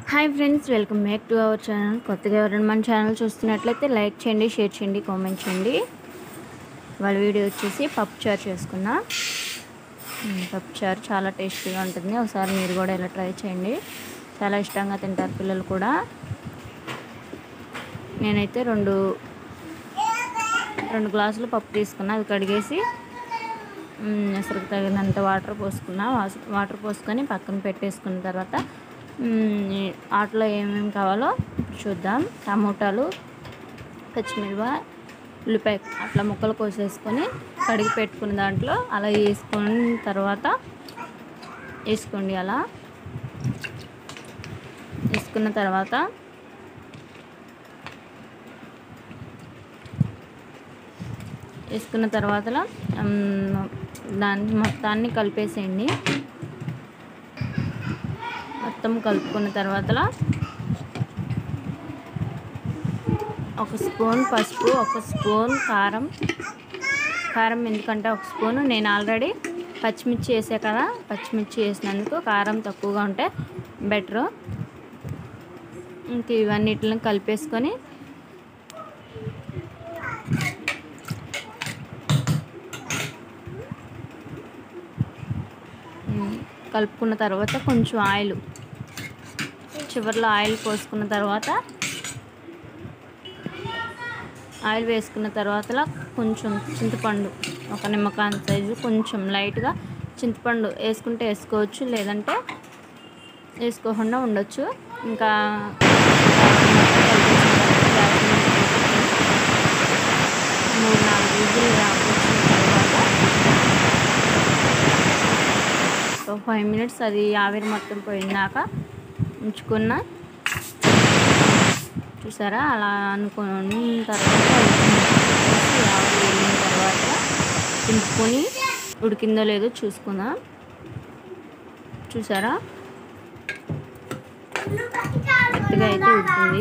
hi friends welcome back to our channel కొత్తగా ఎవరైనా మన ఛానల్ చూస్తున్నట్లయితే లైక్ చేయండి షేర్ చేయండి కామెంట్ చేయండి వాళ్ళ వీడియో వచ్చేసి పప్పు చారు చేసుకున్నా మ్, పప్పు చారు చాలా టేస్టీగా ఉంటుంది ఒకసారి మీరు కూడా ఇలా ట్రై చేయండి చాలా ఇష్టంగా తింటారు పిల్లలు కూడా నేనైతే రెండు రెండు గ్లాసులు పప్పు తీసుకున్నా అది కడిగేసి మ్, అసలు తగినంత వాటర్ పోసుకున్నా వాస్- వాటర్ పోసుకొని పక్కన పెట్టేసుకున్న తర్వాత మ్, ఈ వాటిలో ఏమేమి కావాలో చూద్దాం టమోటాలు పచ్చిమిరప ఉల్లిపాయ అట్లా ముక్కలు కోసేసుకొని కడిగి పెట్టుకున్న దాంట్లో అలా వేసుకున్న తర్వాత వేసుకోండి అలా వేసుకున్న తర్వాత వేసుకున్న తర్వాత దాన్ని మొత్తాన్ని కలిపేసేయండి మొత్తం కలుపుకున్న తర్వాత ఒక స్పూన్ పసుపు ఒక స్పూన్ కారం కారం ఎందుకంటే ఒక స్పూన్ నేను ఆల్రెడీ పచ్చిమిర్చి వేసా కదా పచ్చిమిర్చి వేసినందుకు కారం తక్కువగా ఉంటే బెటరు ఇంక ఇవన్నిటిని కలిపేసుకొని ఉమ్, కలుపుకున్న తర్వాత కొంచెం ఆయిల్ చివరిలో ఆయిల్ పోసుకున్న తర్వాత ఆయిల్ వేసుకున్న తర్వాత కొంచెం చింతపండు ఒక నిమ్మకాయ సైజు కొంచెం లైట్గా చింతపండు వేసుకుంటే వేసుకోవచ్చు లేదంటే వేసుకోకుండా ఉండొచ్చు ఇంకా మూడు నాలుగు విజిల్ వచ్చిన తర్వాత ఒక ఫైవ్ మినిట్స్ అది ఆవిరి మొత్తం పోయినాక ఉంచుకున్న చూసారా అలా అనుకుని తర్వాత వేసి ఆవిరి వెళ్ళిన తర్వాత దింపుకొని ఉడికిందో లేదో చూసుకుందాం చూసారా మెత్తగా అయితే ఉడికింది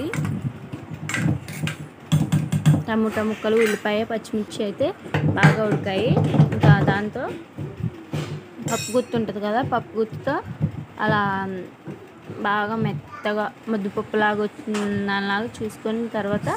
టమోటా ముక్కలు ఉల్లిపాయ పచ్చిమిర్చి అయితే బాగా ఉడికాయి ఇంకా దాంతో పప్పు గుత్తి ఉంటుంది కదా పప్పు గుత్తితో అలా బాగా మెత్తగా ముద్దపప్పులాగా వచ్చిన దానిలాగా చూసుకొని తర్వాత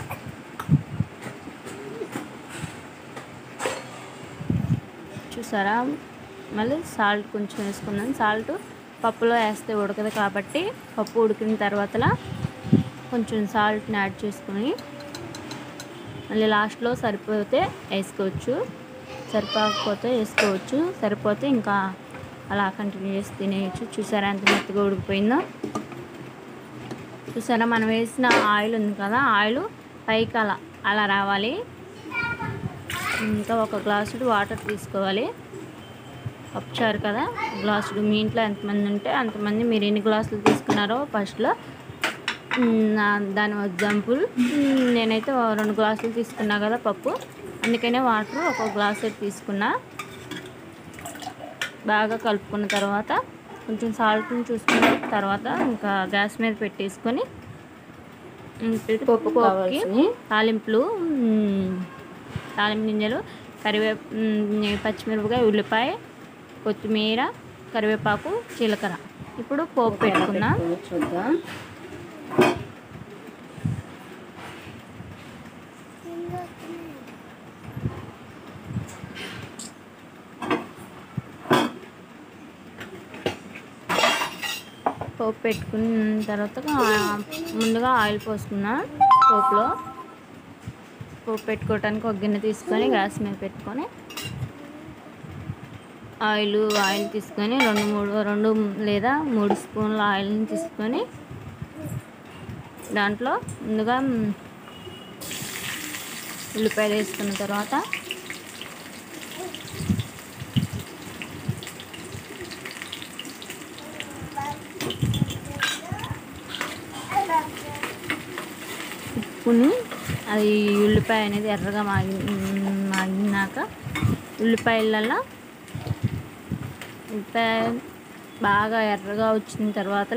చూసారా మళ్ళీ సాల్ట్ కొంచెం వేసుకున్నాను సాల్ట్ పప్పులో వేస్తే ఉడకదు కాబట్టి పప్పు ఉడికిన తర్వాత కొంచెం సాల్ట్ని యాడ్ చేసుకొని మళ్ళీ లాస్ట్లో సరిపోతే వేసుకోవచ్చు సరిపోకపోతే వేసుకోవచ్చు సరిపోతే ఇంకా అలా కంటిన్యూ చేసి తినేయచ్చు చూసారా ఎంత మెత్తగా ఉడికిపోయిందో చూసారా మనం వేసిన ఆయిల్ ఉంది కదా ఆయిల్ పైకి అలా అలా రావాలి ఇంకా ఒక గ్లాసుడు వాటర్ తీసుకోవాలి పప్పుచారు కదా గ్లాసుడు మీ ఇంట్లో ఎంతమంది ఉంటే అంతమంది మీరు ఎన్ని గ్లాసులు తీసుకున్నారో ఫస్ట్లో నా- దాని ఎగ్జాంపుల్ నేనైతే ఓ రెండు గ్లాసులు తీసుకున్నా కదా పప్పు అందుకనే వాటర్ ఒక గ్లాసు తీసుకున్నా బాగా కలుపుకున్న తర్వాత కొంచెం సాల్ట్ని చూసుకున్న తర్వాత ఇంకా గ్యాస్ మీద పెట్టేసుకొని పప్పు పోపుకి తాలింపులు మ్, తాలింపు గింజలు కరివేపు మ్, పచ్చిమిరపకాయ ఉల్లిపాయ కొత్తిమీర కరివేపాకు జీలకర్ర ఇప్పుడు పోపు పెట్టుకున్నా చూద్దాం పోపు పెట్టుకున్న తర్వాత ఆ, ముందుగా ఆయిల్ పోసుకున్నా పోపులో పోపు పెట్టుకోవడానికి ఒక గిన్నె తీసుకొని గ్యాస్ మీద పెట్టుకొని ఆయిల్ ఆయిల్ తీసుకొని రెండు మూడు రెండు లేదా మూడు స్పూన్ల ఆయిల్ని తీసుకొని దాంట్లో ముందుగా మ్, ఉల్లిపాయలు వేసుకున్న తర్వాత తిప్పుకుని అది ఉల్లిపాయ అనేది ఎర్రగా మాగి మాగినాక ఉల్లిపాయలలో ఉల్లిపాయ బాగా ఎర్రగా వచ్చిన తర్వాత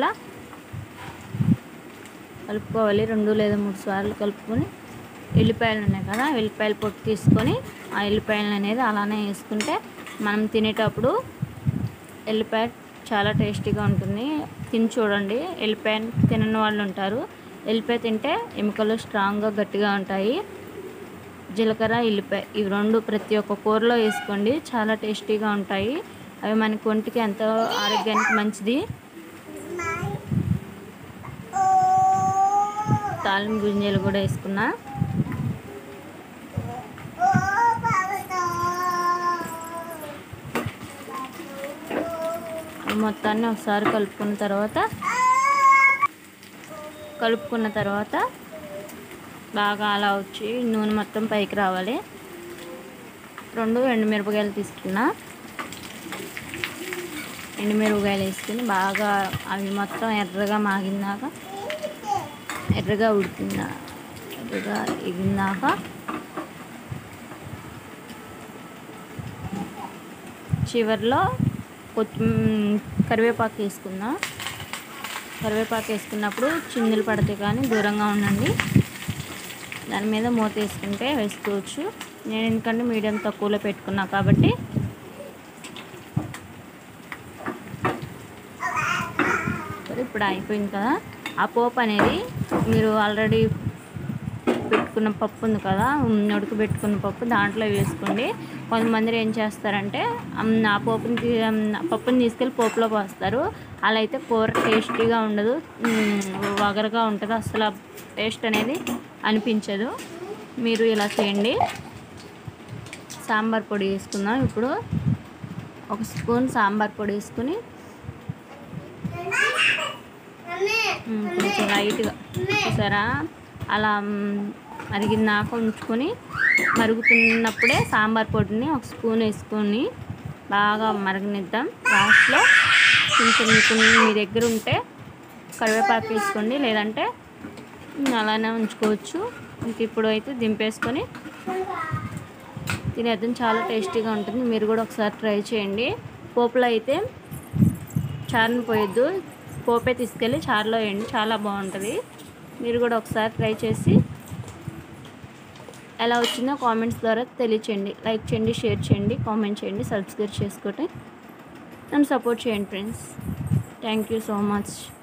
కలుపుకోవాలి రెండు లేదా మూడు సార్లు కలుపుకొని ఎల్లిపాయలు ఉన్నాయి కదా ఎల్లిపాయలు పొట్టు తీసుకొని ఆ ఎల్లిపాయలు అనేది అలానే వేసుకుంటే మనం తినేటప్పుడు ఎల్లిపాయ చాలా టేస్టీగా ఉంటుంది తిని చూడండి ఎల్లిపాయ తినని వాళ్ళు ఉంటారు ఎల్లిపాయ తింటే ఎముకలు స్ట్రాంగ్గా గట్టిగా ఉంటాయి జీలకర్ర ఎల్లిపాయ ఇవి రెండు ప్రతి ఒక్క కూరలో వేసుకోండి చాలా టేస్టీగా ఉంటాయి అవి మనకి ఒంటికి ఎంతో ఆరోగ్యానికి మంచిది తాలింపు గింజలు కూడా వేసుకున్నా ఈ మొత్తాన్ని ఒకసారి కలుపుకున్న తర్వాత కలుపుకున్న తర్వాత బాగా అలా వచ్చి నూనె మొత్తం పైకి రావాలి రెండు ఎండుమిరపకాయలు తీసుకున్నా ఎండుమిరపకాయలు వేసుకుని బాగా అవి మొత్తం ఎర్రగా మాగినాక ఎర్రగా ఉడికిందా ఎర్రగా ఎగినాక చివరిలో కొత్తిమీర కరివేపాకు వేసుకుందాం కరివేపాకు వేసుకున్నప్పుడు చిందులు పడితే కానీ దూరంగా ఉండండి దాని మీద మూత వేసుకుంటే వేసుకోవచ్చు నేను ఎందుకంటే మీడియం తక్కువలో పెట్టుకున్నా కాబట్టి సరే ఇప్పుడు అయిపోయింది కదా ఆ పోపు అనేది మీరు ఆల్రెడీ పెట్టుకున్న పప్పు ఉంది కదా ఉడకబెట్టుకున్న పప్పు దాంట్లో వేసుకోండి కొంతమంది ఏం చేస్తారంటే అమ్, ఆ పోపుని తీ- అమ్, ఆ పప్పుని తీసుకెళ్ళి పోపులో పోస్తారు అలా అయితే కూర టేస్టీగా ఉండదు ఉమ్, వగరగా ఉంటుంది అసలు టేస్ట్ అనేది అనిపించదు మీరు ఇలా చేయండి సాంబార్ పొడి వేసుకుందాం ఇప్పుడు ఒక స్పూన్ సాంబార్ పొడి వేసుకుని ఉమ్, కొంచెం లైట్గా చూసారా అలా మ్, మరిగినాక ఉంచుకొని మరుగుతున్నప్పుడే సాంబార్ పొడిని ఒక స్పూన్ వేసుకొని బాగా మరగనిద్దాం లాస్ట్లో కొంచెం మీకు మీ దగ్గర ఉంటే కరివేపాకు వేసుకోండి లేదంటే ఉమ్, అలానే ఉంచుకోవచ్చు ఇంక ఇప్పుడు అయితే దింపేసుకొని తినేద్దాం చాలా టేస్టీగా ఉంటుంది మీరు కూడా ఒకసారి ట్రై చేయండి పోపులో అయితే చారుని పోయొద్దు పోపే తీసుకెళ్ళి చారులో వేయండి చాలా బాగుంటుంది మీరు కూడా ఒకసారి ట్రై చేసి ఎలా వచ్చిందో కామెంట్స్ ద్వారా తెలియచేయండి లైక్ చేయండి షేర్ చేయండి కామెంట్ చేయండి సబ్స్క్రైబ్ చేసుకోండి నన్ను సపోర్ట్ చేయండి friends thank you so much